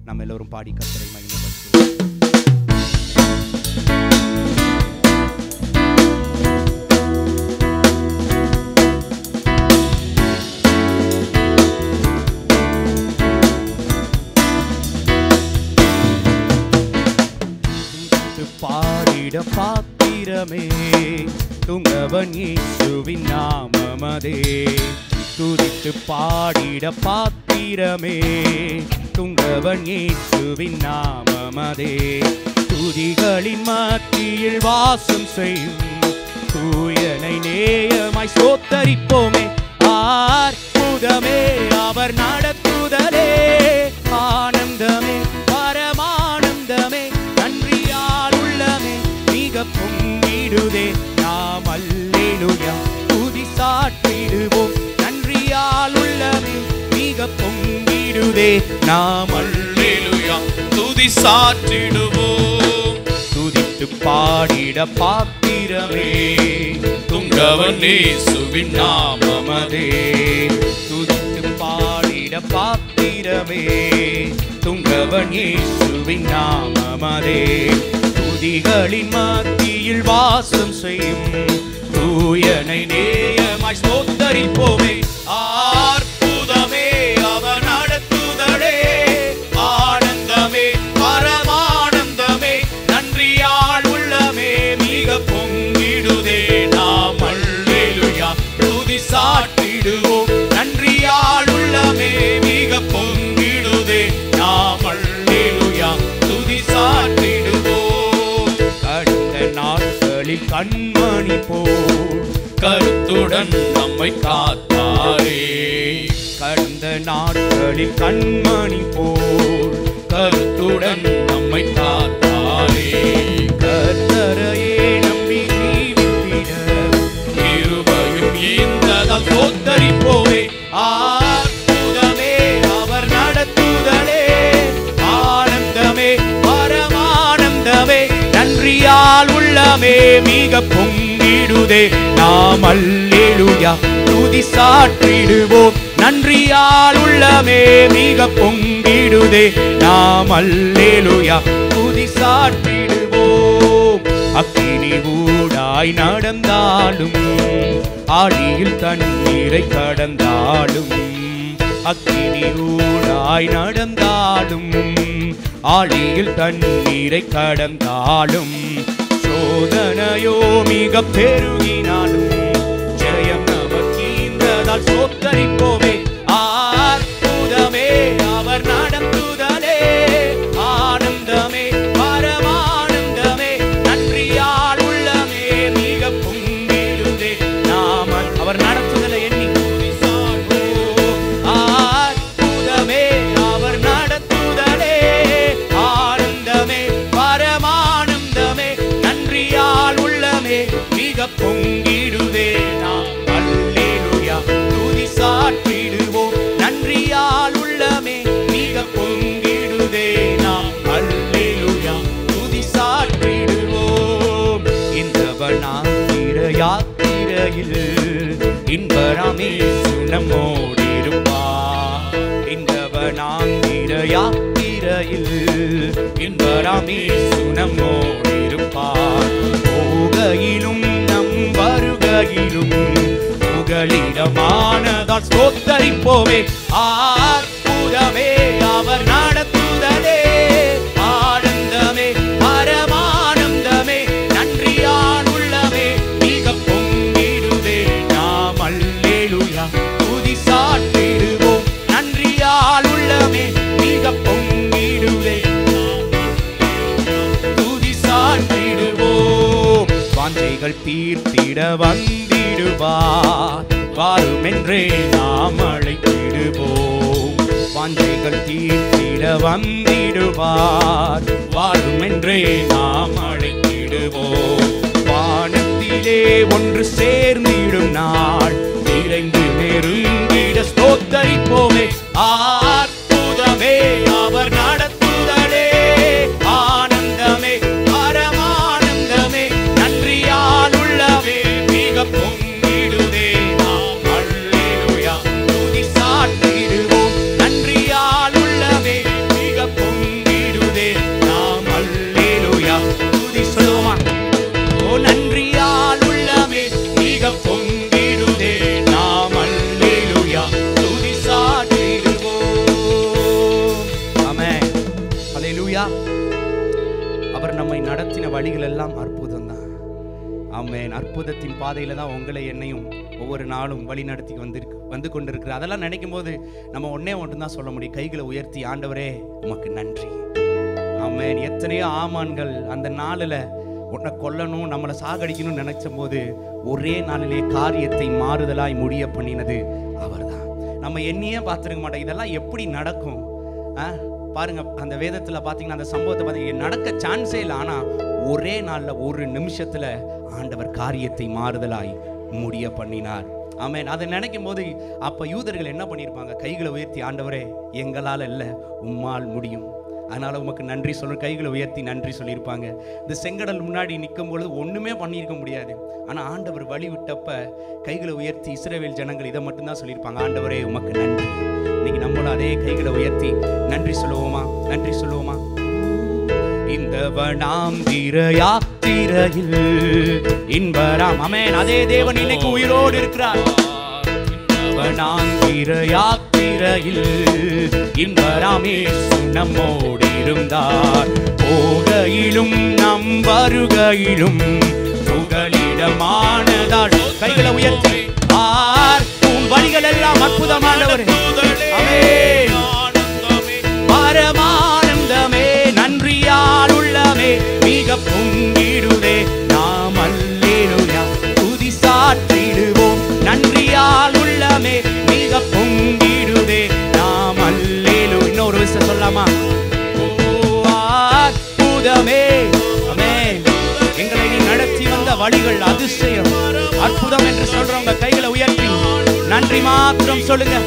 நம்ம எல்லோரும் பாடி கத்தரை மகிமைப்படுத்துவோம் துதித்து பாடிட பாத்திரமே துங்கவன் இயேசுவின் நாமமதே துதித்து பாடிட பாத்திரமே துங்கவன் இயேசுவின் நாமமதே துதிகளின் மத்தியில் வாசம் செய்யும் தூயனை நேயமாய் சோத்தரிப்போமே ஆர்ப்புதமே அவர் நடத்துதலே ஆனந்தமே பரமானந்தமே நன்றியால் உள்ளமே மிக பொங்கிடுதே நாம் அல்லேலுயா துதி சாற்றிடுவோம் நன்றியால் உள்ளமே மிக பொங்கிடுதே நாம் அல்லேலுயா துதி சாற்றிடுவோம் துதித்து பாடிட பாத்திரமே துங்கவன் இயேசுவின் நாமம் நாமமதே துதித்து பாடிட பாத்திரமே துங்கவன் இயேசுவின் நாமமதே துதிகளின் மத்தியில் வாசம் செய்யும் தூயனை நேயமாய் ஸ்தோத்தரிப்போமே அற்புதமே அவர் நடத்துதலே ஆனந்தமே பரமானந்தமே நன்றியால் உள்ளமே மிக பொங்கிடுதே நாம் அல்லேலுயா துதி சாற்றிடுவோம் நன்றியால் உள்ளமே மிக பொங்கிடுதே நாம் அல்லேலுயா துதி சாற்றிடுவோம் கடந்த நாட்களில் கண்மணி போல் கருத்துடன் நம்மை காத்தாரே கடந்த நாட்களில் கண்மணி போல் கருத்துடன் நம்மை காத்தாரே கர்த்தரையே நம்பி ஜீவித்திட கிருபையும் ஈந்ததால் தோத்தரிப்போமே அற்புதமே அவர் நடத்துதலே ஆனந்தமே பரமானந்தமே நன்றியால் உள்ளமே மிக பொங்கிடுதே நாம் அல்லேலுயா துதி சாற்றிடுவோம் நன்றியால் உள்ளமே மிக பொங்கிடுதே நாம் அல்லேலுயா துதி சாற்றிடுவோம் அக்கினி ஊடாய் நடந்தாலும் ஆழியில் தண்ணீரை கடந்தாலும் அக்கினி ஊடாய் நடந்தாலும் ஆழியில் தண்ணீரை கடந்தாலும் சோதனையோ மிக பெருகினாலும் ஜெயம் நமக்கீந்ததால் சோத்தரிப்போமே அற்புதமே அவர் நடத்துதலே ஆனந்தமே பரமானந்தமே நன்றியால் உள்ளமே மிக பொங்கிடுதே நாம அவர் நடத்துதலை எண்ணி துதி சார்வோம். அற்புதமே அவர் நடத்துதலே ஆனந்தமே பரமானந்தமே நன்றியால் உள்ளமே மிக பொங்கிடுதே நாம் அல்லேலூயா துதி சாற்றிடுவோம் நன்றியால் உள்ளமே மிக பொங்கிடுதே நாம் அல்லேலூயா துதி சாற்றிடுவோம் இந்தவனாத்திர யாத்திரையில் இன்பராமே சுனமோடிருப்பார் இந்தவனாந்திர யாத்திரையில் இன்பராமே சுனமோடிருப்பார் போகையிலும் நம் வருகையிலும் புகலிடமானதால் ஸ்தோத்தரிப்போமே அற்புதமே அவர் நடத்துதலே ஆனந்தமே பரமானந்தமே நன்றியால் உள்ளமே மிக பொங்கிடுதே நாம் அல்லேலுயா துதி சாற்றிடுவோம் நன்றியால் உள்ளமே மிக பொங்கிடுதே துதி சாற்றிடுவோம் வாஞ்சைகள் தீர்த்திட வந்திடுவார் வாருமென்றே நாம் அழைத்திடுவோம் வாஞ்சைகள் தீர்த்திட வந்திடுவார் வாருமென்றே நாம் அழைத்திடுவோம் வானத்திலே ஒன்று சேர்ந்திடும் நாள் நிறைந்து நெருங்கிட ஸ்தோத்தரிப்போமே அற்புதமே அவர் நடத்துதலே ஆனந்தமே பரமானந்தமே நன்றியால் உள்ளவே மிக பொங்கிடுதே நாம் அல்லேலூயா துதி சாற்றிடுவோம் நன்றியால் உள்ளவே மிக பொங்கிடுதே நடத்தின வழிகள் எல்லாம் அற்புதம் தான் ஆமென் அற்புதத்தின் பாதையில தான் உங்களை என்னையும் ஒவ்வொரு நாளும் வழி நடத்தி வந்திருக்கு வந்து கொண்டிருக்கிற அதெல்லாம் நினைக்கும் போது நம்ம ஒன்னே ஒன்று தான் சொல்ல முடியும் கைகளை உயர்த்தி ஆண்டவரே உமக்கு நன்றி ஆமென் எத்தனையோ ஆமான்கள் அந்த நாளில் உன்னை கொல்லணும் நம்மளை சாகடிக்கணும்னு நினைச்ச போது ஒரே நாளிலே காரியத்தை மாறுதலாய் முடிய பண்ணினது அவர்தான் நம்ம எண்ணியே பார்த்துருக்க மாட்டோம் இதெல்லாம் எப்படி நடக்கும் ஆ? பாருங்க அந்த வேதத்துல பார்த்தீங்கன்னா அந்த சம்பவத்தை பார்த்தீங்கன்னா நடக்க சான்ஸே இல்லை ஆனா ஒரே நாள்ல ஒரு நிமிஷத்துல ஆண்டவர் காரியத்தை மாறுதலாய் முடிய பண்ணினார் ஆமென் அதை நினைக்கும் போது அப்ப யூதர்கள் என்ன பண்ணியிருப்பாங்க கைகளை உயர்த்தி ஆண்டவரே எங்களால் இல்லை உம்மால் முடியும் அதனால உமக்கு நன்றி சொல்ல கைகளை உயர்த்தி நன்றி சொல்லியிருப்பாங்க இந்த செங்கடல் முன்னாடி நிற்கும் பொழுது ஒண்ணுமே பண்ணியிருக்க முடியாது ஆனா ஆண்டவர் வழி விட்டப்ப கைகளை உயர்த்தி இஸ்ரவேல் ஜனங்கள் இதை மட்டும்தான் சொல்லியிருப்பாங்க ஆண்டவரே உமக்கு நன்றி இன்னைக்கு நம்மளும் அதே கைகளை உயர்த்தி நன்றி சொல்லுவோமா நன்றி சொல்லுவோமா இந்த வனாந்திர யாத்திரையில் இன்பராம் அமேன் அதே தேவன் இன்னைக்கு உயிரோடு இருக்கிறார் வனாந்திர யாத்திரையில் இன்பராமேசு நம்மோடு இருந்தார் போகையிலும் நம் வருகையிலும் புகலிடமானதால் கைகளை உயர்த்தி ஆர் உன் வழிகள் எல்லாம் அற்புதமானவர் ஆமென் பரமானந்தமே நன்றியால் உள்ளமே மிக பொங்கிடுதே நாம் அல்லேலுயா துதி சாற்றிடுவோம் நன்றியால் உள்ளமே மிக பொங்கிடுதே நாம் அல்லேலு இன்னொரு விஷயம் சொல்லாமா ஓ, அற்புதமே ஆமென் எங்களை நீ நடத்தி வந்த வழிகள் அதிசயம் அற்புதம் என்று சொல்றவங்க கைகளை உயர்த்தி நன்றி மாத்திரம் சொல்லுங்க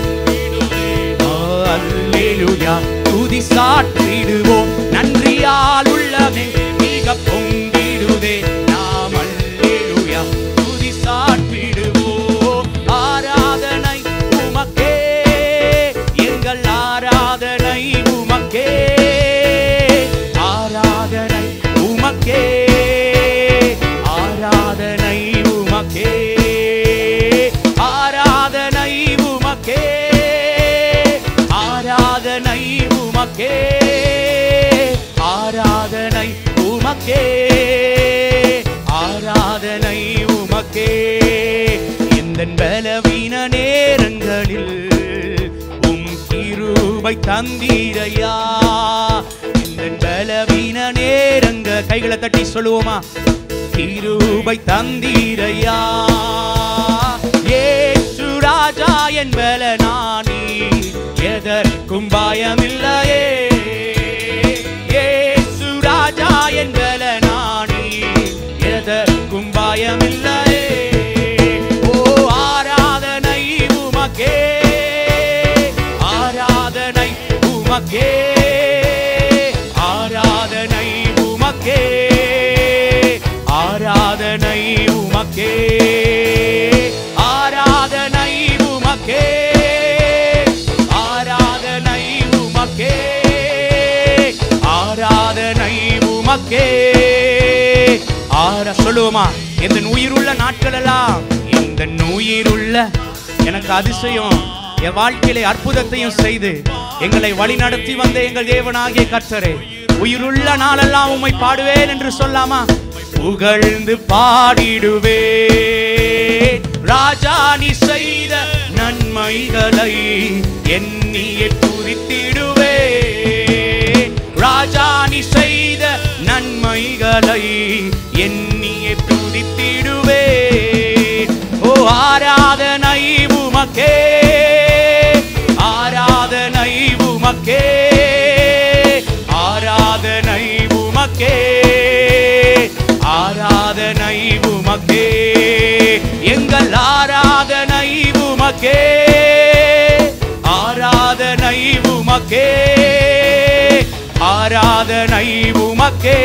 அல்லேலூயா துதி சாற்றிடுவோம் நன்றியால் உள்ளமே மிக பொங்கிடுதே நாம் அல்லேலூயா துதி சாற்றிடுவோம் ஆராதனை உமக்கே எங்கள் ஆராதனை உமக்கே ஆராதனை உமக்கே ஆராதனை உமக்கே ஆராதனை உமக்கே ஆராதனை உமக்கே ஆராதனை உமக்கே ஆராதனை உமக்கே எந்த பலவீன நேரங்களில் உம் கிருபை தந்தீரையா எந்த பலவீன நேரங்க கைகளை தட்டி சொல்லுவோமா கிருபை தந்தீரையா ஏசு ராஜா என்பல நானி எதற்கும் பயமில்லையே ஏசு ராஜா என்பல நானி எதற்கும் பயமில்லையே ஓ ஆராதனை உமக்கே ஆராதனை உமக்கே ஆராதனை உமக்கே ஆராதனை உமக்கே ஆராதனை உமக்கே ஆராதனை உமக்கே ஆராதனை உமக்கே ஆரா சொல்லுவோமா எந்த உயிருள்ள நாட்கள் எல்லாம் எந்த உயிருள்ள எனக்கு அதிசயம் என் வாழ்க்கையிலே அற்புதத்தையும் செய்து எங்களை வழி நடத்தி வந்த எங்கள் தேவனாகிய கர்த்தரே உயிருள்ள நாளெல்லாம் உம்மை பாடுவேன் என்று சொல்லாமா புகழ்ந்து பாடிடுவே ராஜா நீ செய்த நன்மைகளை எண்ணியே துதித்திடுவே ராஜா நீ செய்த நன்மைகளை எண்ணியே துதித்திடுவே ஓ ஆராதனை உமக்கே ஆராதனை உமக்கே ஆராதனை உமக்கே ஆராதனை உமக்கே எங்கள் ஆராதனை உமக்கே ஆராதனை உமக்கே ஆராதனை உமக்கே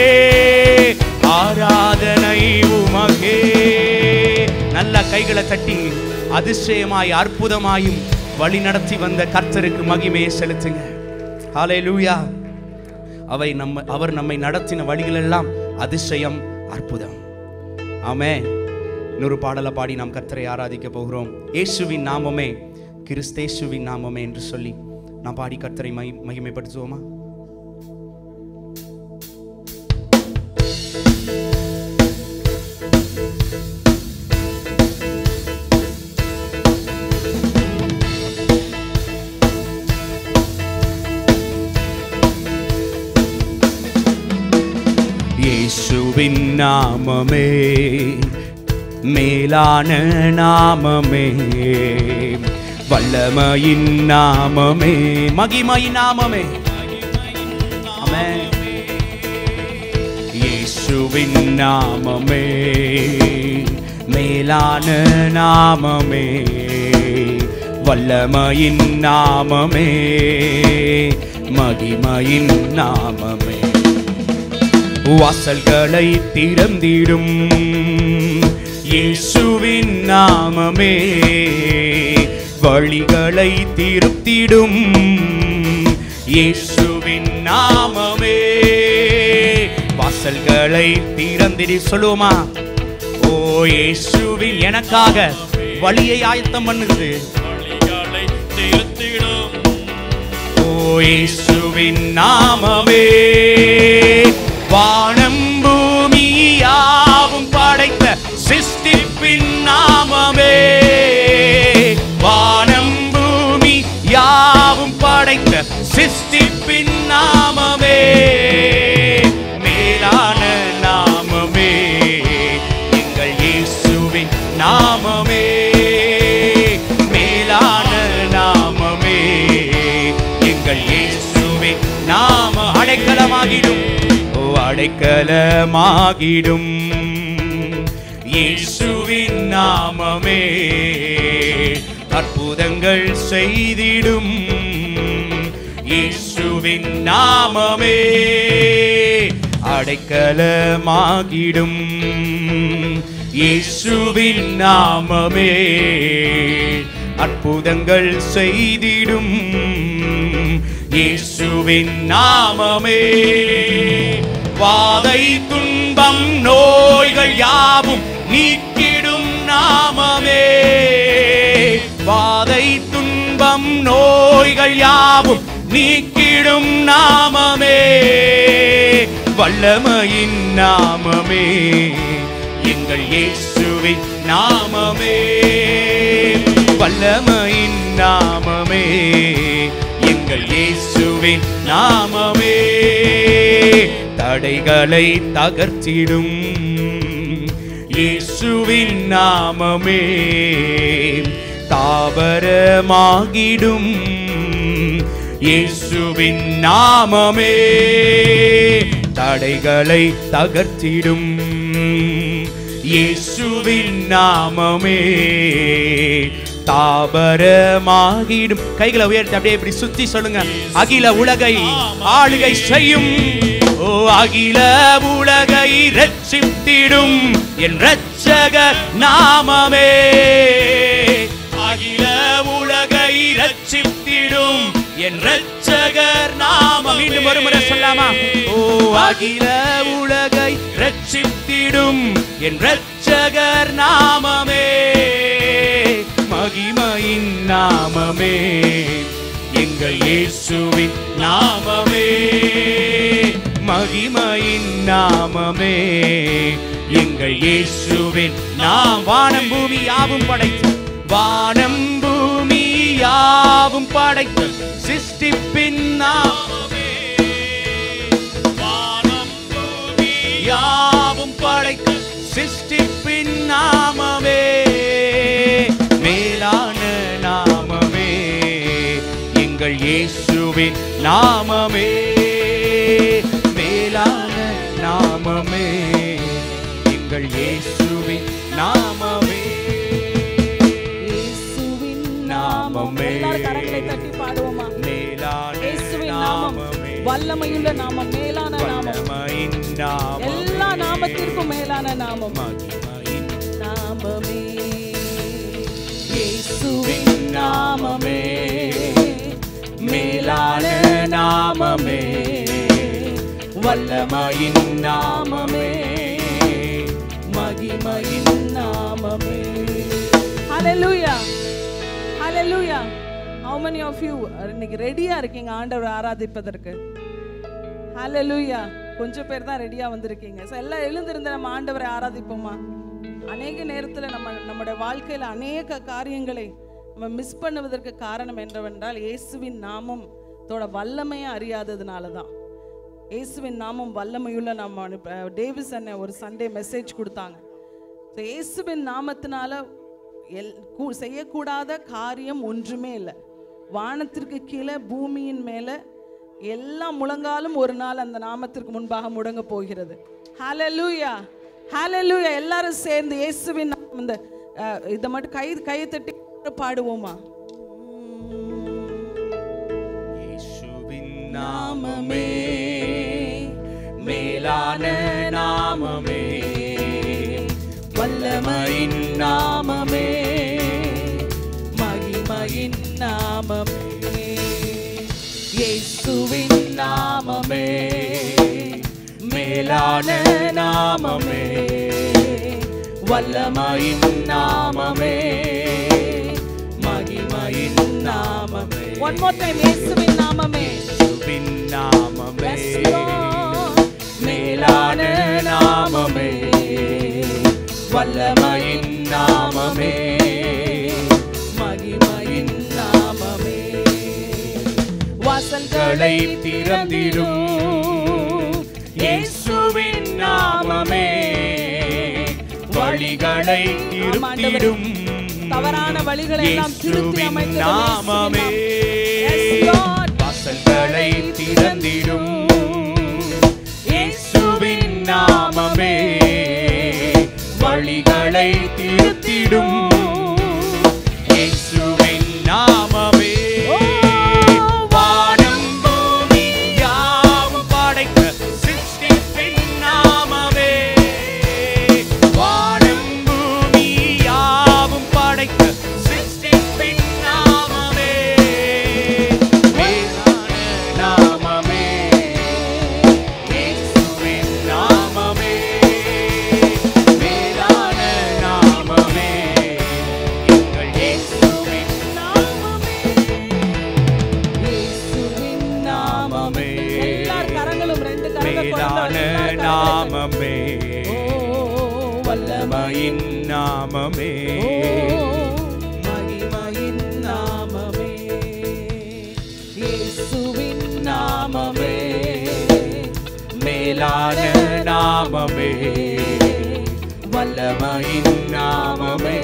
ஆராதனை உமக்கே நல்ல கைகளை தட்டி அதிசயமாய் அற்புதமாயும் வழி நடத்தி வந்த கர்த்தருக்கு மகிமையை செலுத்துங்க ஹalleluya அவை நம்ம அவர் நம்மை நடத்தின வழிகளெல்லாம் அதிசயம் அற்புதம் ஆமே இன்னொரு பாடலை பாடி நாம் கர்த்தரை ஆராதிக்க போகிறோம் இயேசுவின் நாமமே கிறிஸ்தேசுவின் நாமமே என்று சொல்லி நாம் பாடி கர்த்தரை மகி மகிமைப்படுத்துவோமா இயேசுவின் நாமமே மேலான நாமமே வல்லமையின் நாமமே மகிமையின் நாமமே ஆமென் இயேசுவின் நாமமே மேலான நாமமே வல்லமையின் நாமமே மகிமையின் நாமமே வாசல்களை திறந்திடும் இயேசுவின் நாமமே வழிகளை திருத்திடும் இயேசுவின் நாமமே வாசல்களை திறந்திடி சொல்லுவோமா ஓ இயேசுவின் எனக்காக வழியை ஆயத்தம் பண்ணுது வழிகளை திருத்திடும் ஓ இயேசுவின் நாமமே வானம் பூமி யாவும் படைத்த சிஸ்டிப்பின் நாமமே வானம் பூமி யாவும் படைத்த சிஸ்டிப்பின் நாமமே மேலான நாமமே எங்கள் இயேசுவின் நாமமே மேலான நாமமே எங்கள் இயேசுவின் நாம அடைக்கலமாகிடும் ஓ அடைக்கலமாகிடும் இயேசுவின் நாமமே அற்புதங்கள் செய்திடும் இயேசுவின் நாமமே அடைக்கலமாகிடும் இயேசுவின் நாமமே அற்புதங்கள் செய்திடும் இயேசுவின் நாமமே வாதை துன்பம் நோய்கள் யாவும் நீக்கிடும் நாமமே வாதை துன்பம் நோய்கள் யாவும் நீக்கிடும் நாமமே வல்லமையின் நாமமே எங்கள் இயேசுவின் நாமமே வல்லமையின் நாமமே எங்கள் இயேசுவின் நாமமே தடைகளை தகர்த்திடும் இயேசுவின் நாமமே தாவரமாகிடும் இயேசுவின் நாமமே தடைகளை தகர்த்திடும் இயேசுவின் நாமமே தாபரமாகிடும் கைகளை உயர்த்தி அப்படியே இப்படி சுத்தி சொல்லுங்க அகில உலகை ஆளுகை செய்யும் ஓ அகில உலகை ரட்சித்திடும் என் ரட்சக நாமமே அகில உலகை ரட்சித்திடும் என் ரட்சகர் நாமம் மீண்டும் ஒரு முறை சொல்லாமா ஓ அகில உலகை ரட்சித்திடும் என் ரட்சகர் நாமமே மகிமையின் நாமமே எங்கள் இயேசுவின் நாமமே மகிமையின் நாமமே எங்கள் இயேசுவின் நாம் வானம் பூமி யாவும் படைத்து வானம் பூமி யாவும் படைத்து சிஸ்டிப்பின் நாமமே வானம் பூமி யாவும் படைத்து சிஸ்டிப்பின் நாமமே மேலான நாமமே எங்கள் இயேசுவின் நாமமே மேலான நாமமே எங்கள் இயேசுவின் நாமமே இயேசுவின் நாமம் நாமமே. எல்லாரும் கரங்களை தட்டி பாடுவோமா மேலான இயேசுவின் நாமம் நாமமே வல்லமையுள்ள நாமம் மேலான நாமம் வல்லமையின் நாமமே எல்லா நாமத்திற்கும் மேலான நாமம் மகிமையின் நாமமே இயேசுவின் நாமமே மேலான நாமமே வல்லமையின் நாமமே மகிமையின் நாமமே ஹalleluya ஹalleluya how many of you இன்னைக்கு ரெடியா இருக்கீங்க ஆண்டவரை ஆராதிப்பதற்கு ஹalleluya கொஞ்சம் பேர் தான் ரெடியா வந்திருக்கீங்க So, எல்லாம் எழுந்திருந்த நம்ம ஆண்டவரை ஆராதிப்போமா அநேக நேரத்துல நம்ம நம்முடைய வாழ்க்கையில அநேக காரியங்களை நம்ம மிஸ் பண்ணுவதற்கு காரணம் என்னவென்றால் இயேசுவின் நாமம் தோட வல்லமையை அறியாததுனால தான் இயேசுவின் நாமம் வல்லமையுள்ள நம்ம அனுப்ப- டேவிஸ் அண்ணன் ஒரு சண்டே மெசேஜ் கொடுத்தாங்க So, இயேசுவின் நாமத்தினால எல் கூ- செய்யக்கூடாத காரியம் ஒன்றுமே இல்லை வானத்திற்கு கீழே பூமியின் மேலே எல்லா முழங்காலும் ஒரு நாள் அந்த நாமத்திற்கு முன்பாக முடங்க போகிறது ஹalleluya ஹalleluya எல்லாரும் சேர்ந்து இயேசுவின் நாமம் இந்த அஹ், இதை மட்டும் கை கையை தட்டி பாடுவோமா இயேசுவின் நாமமே மேலான நாமமே வல்லமையின் நாமமே மகிமையின் நாமமே இயேசுவின் நாமமே மேலான நாமமே வல்லமையின் நாமமே மகிமையின் நாமமே ஒன் மோர் டைம் இயேசுவின் நாமமே இயேசுவின் நாமமே Yes, Lord. மேலான நாமமே வல்லமையின் நாமமே மகிமையின் நாமமே வாசல்களை களை திறந்திடும் இயேசுவின் நாமமே வழிகளை திருத்திடும் தவறான வழிகளை எல்லாம் திருத்தி இயேசுவின் அமைத்தது நாமமே Yes, Lord. வாசல்களை திறந்திடும் இயேசுவின் நாமமே வழிகளை திருத்திடும் இயேசுவின் நாமமே வானம் பூமி யாவும் படைத்த சிருஷ்டிப்பின் நாமமே வானம் பூமி யாவும் படைத்த சிருஷ்டிப்பின் நாமமே மேலான நாமமே இயேசுவின் நாமமே மேலான நாமமே எங்கள் இயேசுவின் நாமமே இயேசுவின் நாமமே எல்லார் கரங்களும் ரெண்டு கரங்கள் மேலான நாமமே வல்லமையின் வல்லமையின் நாமமே மகிமையின் நாமமே இயேசுவின் நாமமே மேலான நாமமே வல்லமையின் நாமமே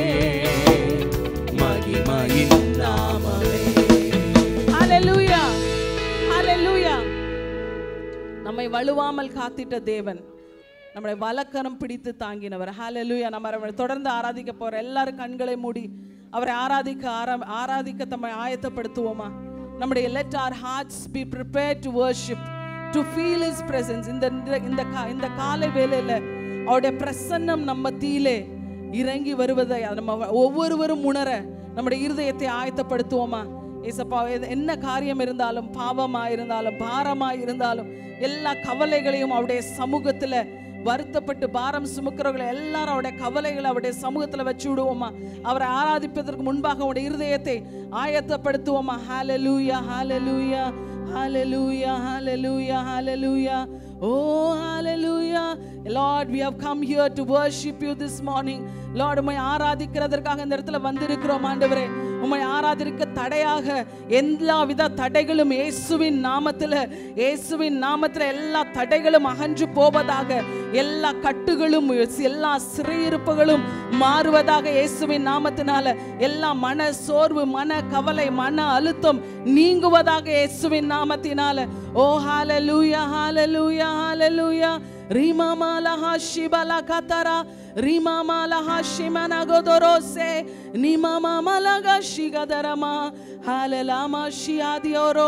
மகிமையின் நாமமே ஹalleluya ஹalleluya நம்மை வலுவாமல் காத்திட்ட தேவன் நம்மளை வலக்கரம் பிடித்து தாங்கினவர் ஹalleluya நம்ம அவரை தொடர்ந்து ஆராதிக்க போற எல்லாரும் கண்களை மூடி அவரை ஆராதிக்க ஆரா- ஆராதிக்க தம்மை ஆயத்தப்படுத்துவோமா நம்முடைய let our hearts be prepared to worship to feel his presence இந்த இந்த- இந்த கா- இந்த காலை வேளையில அவருடைய பிரசன்னம் நம்ம தீலே இறங்கி வருவதை அது நம்ம ஒவ்வொருவரும் உணர நம்முடைய இருதயத்தை ஆயத்தப்படுத்துவோமா ஏசப்பா எது- என்ன காரியம் இருந்தாலும் பாவமா இருந்தாலும் பாரமா இருந்தாலும் எல்லா கவலைகளையும் அவருடைய சமூகத்துல வருத்தப்பட்டு பாரம் சுமக்கிறவர்களை எல்லாரும் அவருடைய கவலைகளை அவருடைய சமூகத்துல வச்சு விடுவோமா அவரை ஆராதிப்பதற்கு முன்பாக அவருடைய இருதயத்தை ஆயத்தப்படுத்துவோமா ஹalleluya ஹalleluya ஹalleluya ஹalleluya ஹalleluya Oh, hallelujah. Lord, we have come here to worship you this morning. Lord, உம்மை ஆராதிக்கிறதற்காக இந்த இடத்துல வந்திருக்கிறோம் ஆண்டவரே உம்மை ஆராதிக்க தடையாக எல்லா வித தடைகளும் இயேசுவின் நாமத்துல இயேசுவின் நாமத்துல எல்லா தடைகளும் அகன்று போவதாக எல்லா கட்டுகளும் எல்லா சிறையிருப்புகளும் மாறுவதாக இயேசுவின் நாமத்தினால எல்லா மன சோர்வு மன கவலை மன அழுத்தம் நீங்குவதாக இயேசுவின் நாமத்தினால ஓ ஹalleluya ஹalleluya ஹalleluya ரீமா மாலஹா ஷிபலா கதரா ரீமா மாலஹா ஷிமனா கோதரோசே நிமா மாமலகா ஷிகதரமா ஹalleluya ஷியாதியோரோ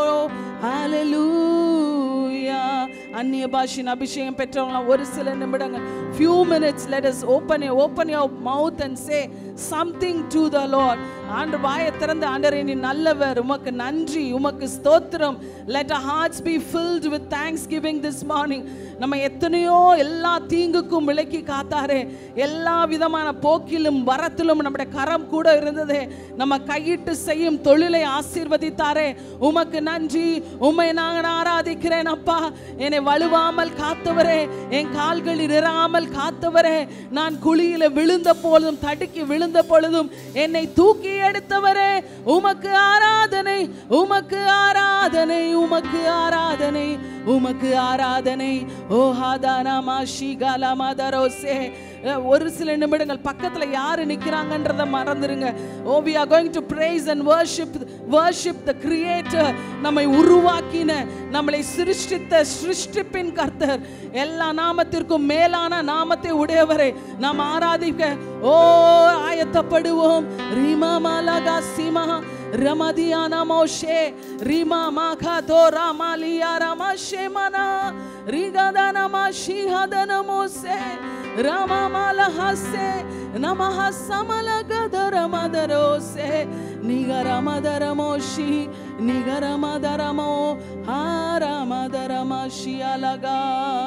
ஹalleluya அந்நிய பாஷின் அபிஷேகம் பெற்றவங்களாம் ஒரு சில நிமிடங்கள் few minutes let us open your open your mouth and say something to the lord ஆண்டு வாயை திறந்து ஆண்டரே நீ நல்லவர் உமக்கு நன்றி உமக்கு ஸ்தோத்திரம் let our hearts be filled with thanksgiving this morning நம்ம எத்தனையோ எல்லா தீங்குக்கும் விலக்கி காத்தாரே எல்லா விதமான போக்கிலும் வரத்திலும் நம்முடைய கரம் கூட இருந்ததே நம்ம கையிட்டு செய்யும் தொழிலை ஆசீர்வதித்தாரே உமக்கு நன்றி உம்மை நான் ஆராதிக்கிறேன் அப்பா என்னை வலுவாமல் காத்தவரே என் கால்களில் இராமல் காத்தவரே நான் குழியில விழுந்த பொழுதும் தடுக்கி விழுந்த பொழுதும் என்னை தூக்கி எடுத்தவரே உமக்கு ஆராதனை உமக்கு ஆராதனை உமக்கு ஆராதனை உமக்கு ஆராதனை ஓ ஹாதானாமா ஷிகாலாமாதரோசே ஒரு சில நிமிடங்கள் பக்கத்துல யாரு நிக்கிறாங்கன்றத மறந்துருங்க ஓ we are going to praise and worship worship the creator நம்மை உருவாக்கின நம்மளை சிருஷ்டித்த சிருஷ்டிப்பின் கர்த்தர் எல்லா நாமத்திற்கும் மேலான நாமத்தை உடையவரை நாம் ஆராதிக்க ஓ ஆயத்தப்படுவோம் ரீமா மாலகா சிமா ரமதியானா மோஷே ரிமா மாகா தோ ராமாலியா ராமா ஷேமனா ரிகதன மாஷி ஹதன மோசே ராமா மாலஹசே நமஹ சமல கதர மதரோசே நிகர மதர மோஷி நிகர மதரமோ ஹார மதர மஷி அலகா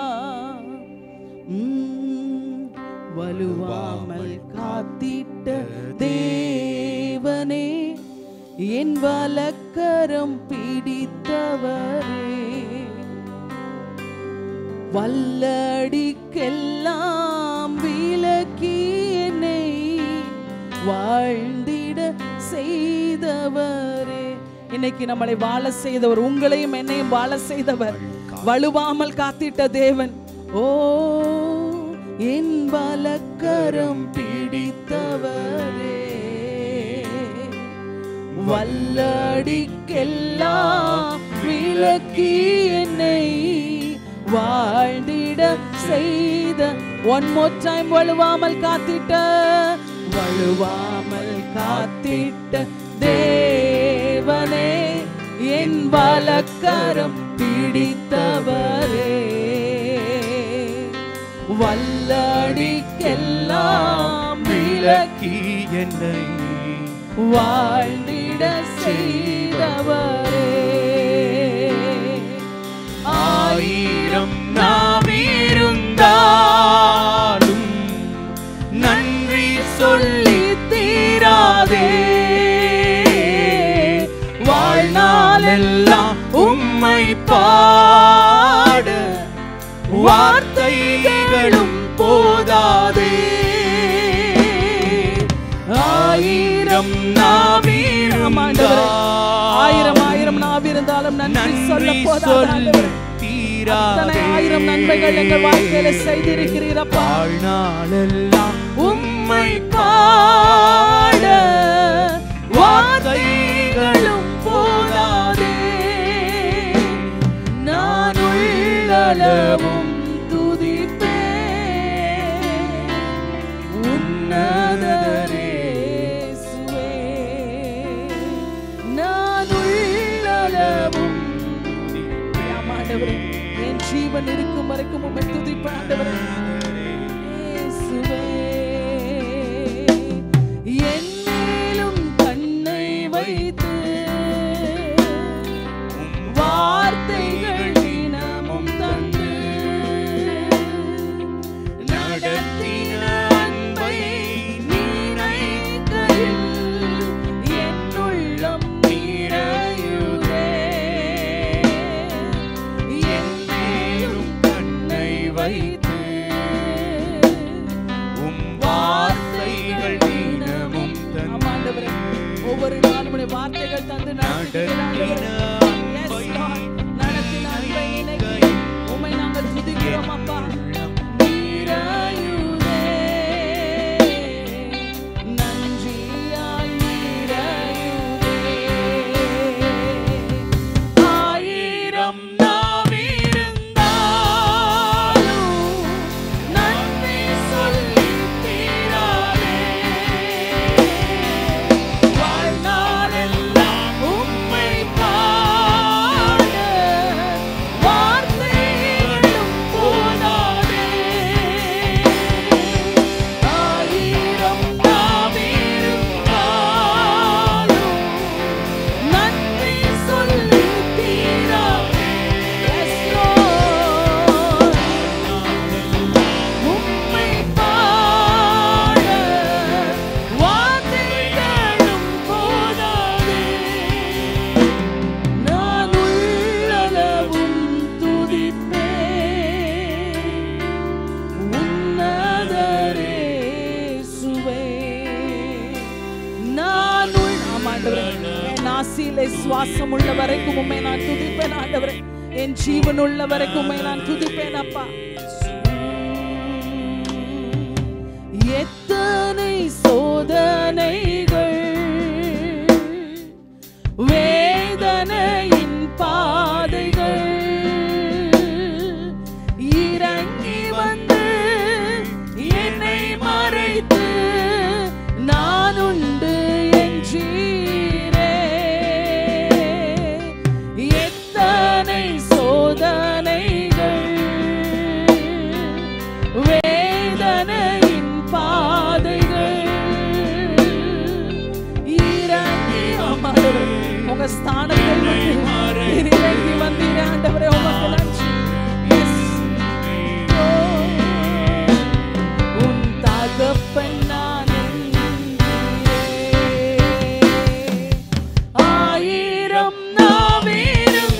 உம், வலுவாமல் காத்திட்ட தேவனே என் வலக்கரம் பிடித்தவரே வல்லடிக்கெல்லாம் விலக்கி என்னை வாழ்ந்திட செய்தவரே இன்னைக்கு நம்மளை வாழ செய்தவர் உங்களையும் என்னையும் வாழ செய்தவர் வலுவாமல் காத்திட்ட தேவன் ஓ என் வலக்கரம் பிடித்தவரே வல்லடிக்கெல்லாம் விலக்கி என்னை வாழ்ந்திட செய்த ஒன் மோர் டைம் வலுவாமல் காத்திட்ட வலுவாமல் காத்திட்ட தேவனே என் வலக்கரம் பிடித்தவரே வல்லடிக்கெல்லாம் விலக்கி விலக்கி என்னை வாழ்ந்திட செய்தவரே ஆயிரம் நாம் இருந்தாலும் நன்றி சொல்லி தீராதே வாழ்நாளெல்லாம் உம்மை பாட வார்த்தைகளும் போதாதே ஆயிரம் நாவீரம் ஆண்டவரே, ஆயிரம் ஆயிரம் நாவிருந்தாலும் நன்றி சொல்ல நன்றி போதாது சொல்லி ஆண்டவரே. அத்தனை தீராதே ஆயிரம் நன்மைகள் எங்கள் வாழ்க்கையில செய்திருக்கிறீரப்பா வாழ்நாளெல்லாம் உம்மை பாட வார்த்தைகளும் போதாதே நான் உள்ளளவும் துதிப்பேன் உன்னதரேசுவே நான் உள்ளளவும் ஆம் ஆண்டவரே, என் ஜீவன் இருக்கும் வரைக்கும் உம்மை துதிப்பேன் ஆண்டவரே இயேசுவே, என் மேலும் கண்ணை வைத்து வார்த்தைகள் தினமும் தந்து நடத்தின அன்பை நினைக்கையில் என் உள்ளம் நிறையுதே. என் மேலும் கண்ணை வைத்து உம் வார்த்தைகள் தினமும் தந்து ஆமா, ஆண்டவரே. ஒவ்வொரு நாளும் உடைய வார்த்தைகள் தந்து நடத்துகிறீர் நடத்தின ஆண்டவரே. Yes, அன்பை Lord. நடத்தின அன்பை நினைத்து உம்மை நாங்கள் துதிக்கிறோம் அப்பா நிறையுதே. நன்றியால் நிறையுதே. ஆயிரம் நாவிருந்தாலும் நன்றி சொல்லித் தீராதே. வாழ்நாளெல்லாம் உம்மை பாட வார்த்தைகளும் போதாதே. ஆயிரம் நாவிருந்தாலும் நன்றி சொல்லித் தீராதே. Yes, Lord. உம்மை பாட வார்த்தைகளும் போதாதே. நான் உள்ளளவும் துதிப்பேன். உன்னதரேசுவே. நான் உள்- ஆமா, ஆண்டவரே. என் நாசியிலே சுவாசம் உள்ள வரைக்கும் உம்மை நான் துதிப்பேன் ஆண்டவரே என் ஜீவன் உள்ள வரைக்கும் உம்மை நான் துதிப்பேன் அப்பா எத்தனை சோதனைகள் வேதனையின் பாதைகள் இறங்கி வந்து என்னை மறைத்து நான் உண்டு என்றீரே எத்தனை சோதனைகள் வேதனையின் பாதைகள் இறங்கி ஆமாண்டவரே, உங்க ஸ்தானத்தில் வந்து நீர் இறங்கி வந்தீரே ஆண்டவரே உமக்கு நன்றி Yes. உன் தகப்பன் நான் என்றீரே. ஆயிரம் நாவிருந்தாலும்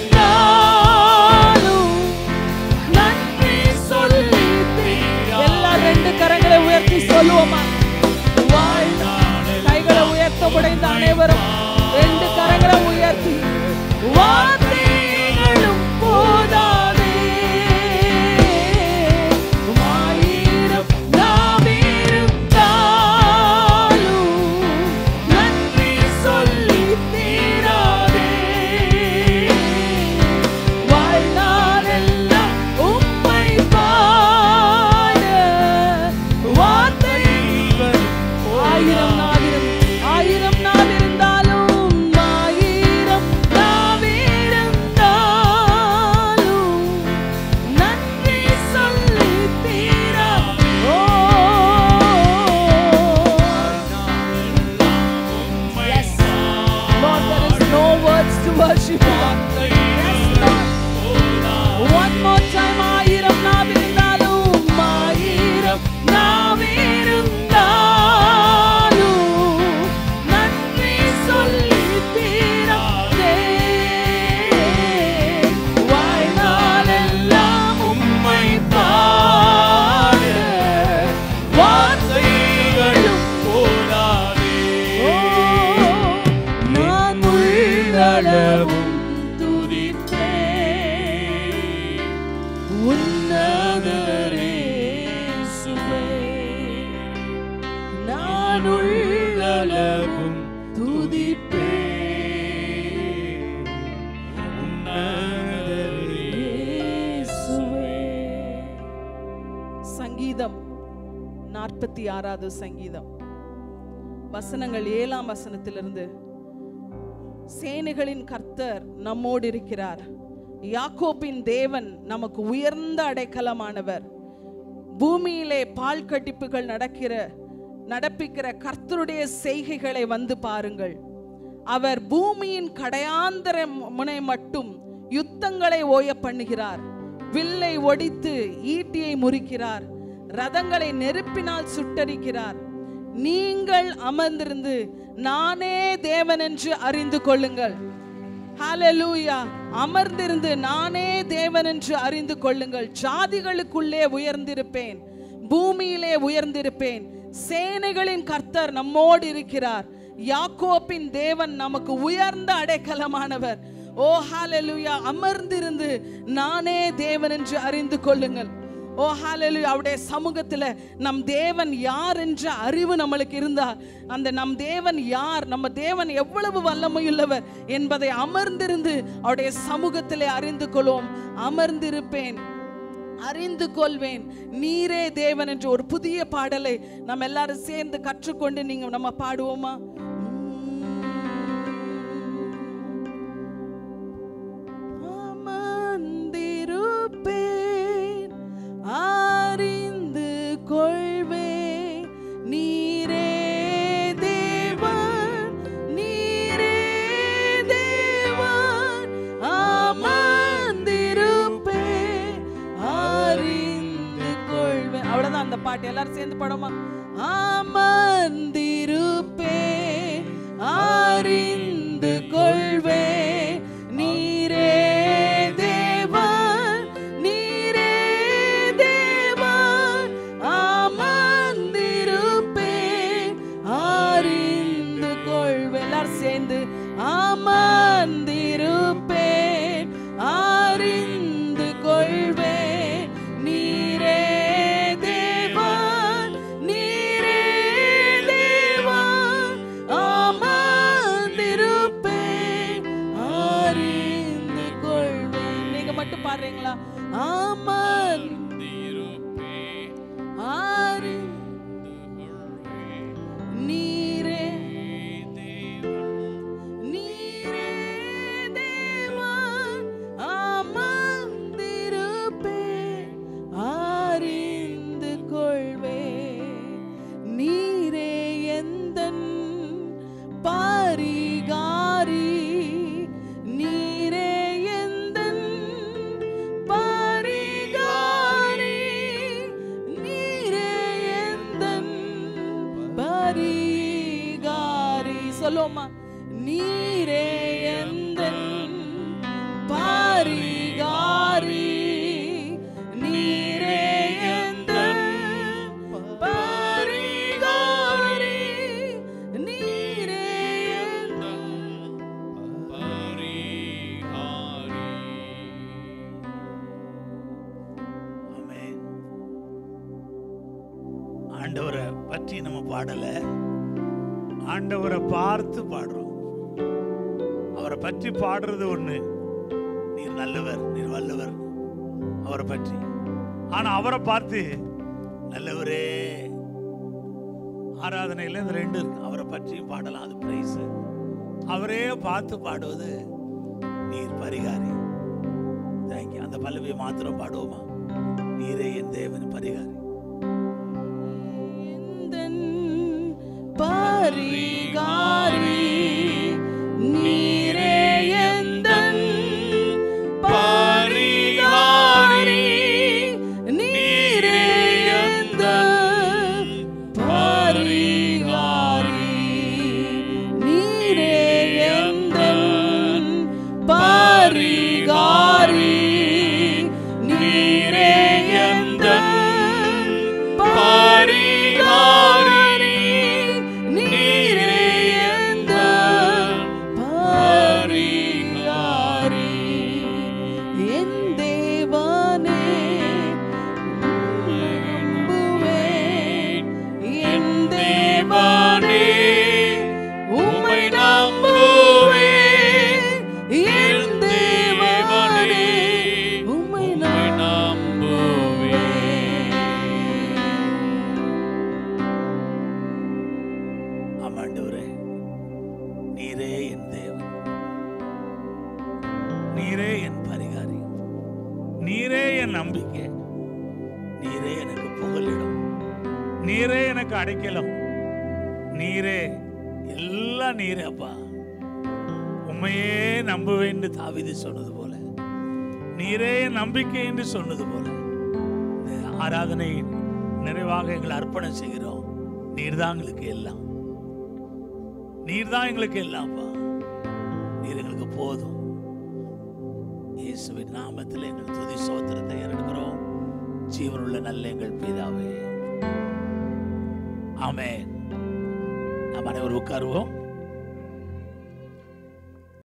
நன்றி சொல்லி எல்லா ரெண்டு கரங்களை உயர்த்தி சொல்லுவோமா வாழ்நாள் கைகளை உயர்த்த உடைந்த அனைவரும் ரெண்டு கரங்களை உயர்த்தி வார்த்தைகளும் போதாதே ஆயிரம் நாவிருந்தாலும் நன்றி சொல்லி தீராதே வாழ்நாளெல்லாம் உம்மை பாட வார்த்தைகள் ஆயிரம் நாவிரும் ஆயிரம் நாவிருந்தாலும் ஆயிரம் நாவிருந்தாலும் நன்றி சொல்லி தீரா ஓ Yes. Lord, there is no words to worship you. Yes, Lord. One more time, ஆயிரம் நாவிருந்தாலும் ஆயிரம் நாவிருந்தாலும் நன்றி சொல்லி தீராதே. வாழ்நாளெல்லாம் உம்மை பாட வார்த்தைகளும் ஓ, நான் உள்ளளவும் துதிப்பேன். உன்னதரே இயேசுவே. நான் உள்ளளவும் துதிப்பேன். இயேசுவே. சங்கீதம் நாற்பத்தி ஆறாவது சங்கீதம் வசனங்கள் ஏழாம் வசனத்திலிருந்து சேனைகளின் கர்த்தர் நம்மோடு இருக்கிறார் யாக்கோபின் தேவன் நமக்கு உயர்ந்த அடைக்கலமானவர் பூமியிலே பால் கட்டிப்புகள் நடக்கிற நடப்பிக்கிற கர்த்தருடைய செய்கைகளை வந்து பாருங்கள் அவர் பூமியின் கடையாந்தர முனை மட்டும் யுத்தங்களை ஓய பண்ணுகிறார் வில்லை ஒடித்து ஈட்டியை முறிக்கிறார் ரதங்களை நெருப்பினால் சுட்டரிக்கிறார் நீங்கள் அமர்ந்திருந்து நானே தேவன் என்று அறிந்து கொள்ளுங்கள் ஹalleluya அமர்ந்திருந்து நானே தேவன் என்று அறிந்து கொள்ளுங்கள் ஜாதிகளுக்குள்ளே உயர்ந்திருப்பேன் பூமியிலே உயர்ந்திருப்பேன் சேனைகளின் கர்த்தர் நம்மோடு இருக்கிறார் யாக்கோப்பின் தேவன் நமக்கு உயர்ந்த அடைக்கலமானவர் ஓ ஹalleluya அமர்ந்திருந்து நானே தேவன் என்று அறிந்து கொள்ளுங்கள் ஓ ஹalleluya அவருடைய சமூகத்துல நம் தேவன் யார் என்ற அறிவு நம்மளுக்கு இருந்தா அந்த நம் தேவன் யார் நம்ம தேவன் எவ்வளவு வல்லமையுள்ளவர் என்பதை அமர்ந்திருந்து அவருடைய சமூகத்திலே அறிந்து கொள்வோம் அமர்ந்திருப்பேன் அறிந்து கொள்வேன் நீரே தேவன் என்ற ஒரு புதிய பாடலை நம்ம எல்லாரும் சேர்ந்து கற்றுக்கொண்டு நீங்க நம்ம பாடுவோமா அமர்ந்திருப்பேன் அறிந்து கொள்வேன் நீரே தேவன் நீரே தேவன் அமர்ந்திருப்பேன் அறிந்து கொள்வேன் அவ்வளவுதான் அந்த பாட்டு எல்லாரும் சேர்ந்து பாடுமா அமர்ந்திருப்பேன் அறிந்து கொள்வேன் நீரே தேவன் நீரே தேவன் அமர்ந்திருப்பேன் அறிந்து கொள்வேன் எல்லாரும் சேர்ந்து அமர்ந்திருப்பேன் அறிந்து அமர்ந்திருப்பே ஆறு நீரே நீரே தேவன் அமர்ந்திருப்பே அறிந்து கொள்வே நீரே எந்தன் பரிகாரி நீரே எந்தன் பரிகாரி நீரே எந்தன் பரிகாரி சொல்லுவோமா நீரே எந்தன் பரிகாரி நீரே எந்தன் பரிகாரி நீரே எந்தன் ஆமென். ஆண்டவரை பற்றி நம்ம பாடல ஆண்டவரை பார்த்து பாடுறோம் அவரை பற்றி பாடுறது ஒண்ணு நீர் நல்லவர் நீர் வல்லவர் அவரை பற்றி ஆனா அவரை பார்த்து நல்லவரே ஆராதனையில இந்த ரெண்டு இருக்கு அவரை பற்றியும் பாடலாம் அது பிரைஸ் அவரே பார்த்து பாடுவது நீர் பரிகாரி தேங்க்யூ அந்த பல்லவியை மாத்திரம் பாடுவோமா நீரே என் தேவன் பரிகாரி எந்தன் பரிகாரி நீரே எந்தன் பரிகாரி நீரே எந்தன் பரிகாரி நீரே எந்தன் பரிகாரி நீரே எந்தன் பரிகாரி நீரே எந்தன் பரிகாரி என் தேவனே உம்மை நம்புவேன் என் தேவனே உம்மை நம்புவேன் என் தேவனே உம்மை ஆமாண்டவரே நீரே என் தேவன் நீரே என் பரிகாரி நீரே என் நம்பிக்கை நீரே எனக்கு புகலிடம் நீரே எனக்கு அடைக்கலம் நீரே எல்லாம் நீரே அப்பா உண்மையே நம்புவேன்னு தாவிது சொன்னது போல நீரே என் நம்பிக்கை என்று சொன்னது போல இந்த ஆராதனை நிறைவாக எங்களை அர்ப்பணம் செய்கிறோம் நீர்தான் எங்களுக்கு எல்லாம் நீர்தான் எங்களுக்கு எல்லாம்ப்பா நீர் எங்களுக்கு போதும் இயேசுவின் நாமத்தில் எங்கள் துதி சோத்திரத்தை எடுக்கிறோம் ஜீவனுள்ள நல்ல எங்கள் பிதாவே ஆமென் நாம் அனைவரும் உட்காருவோம்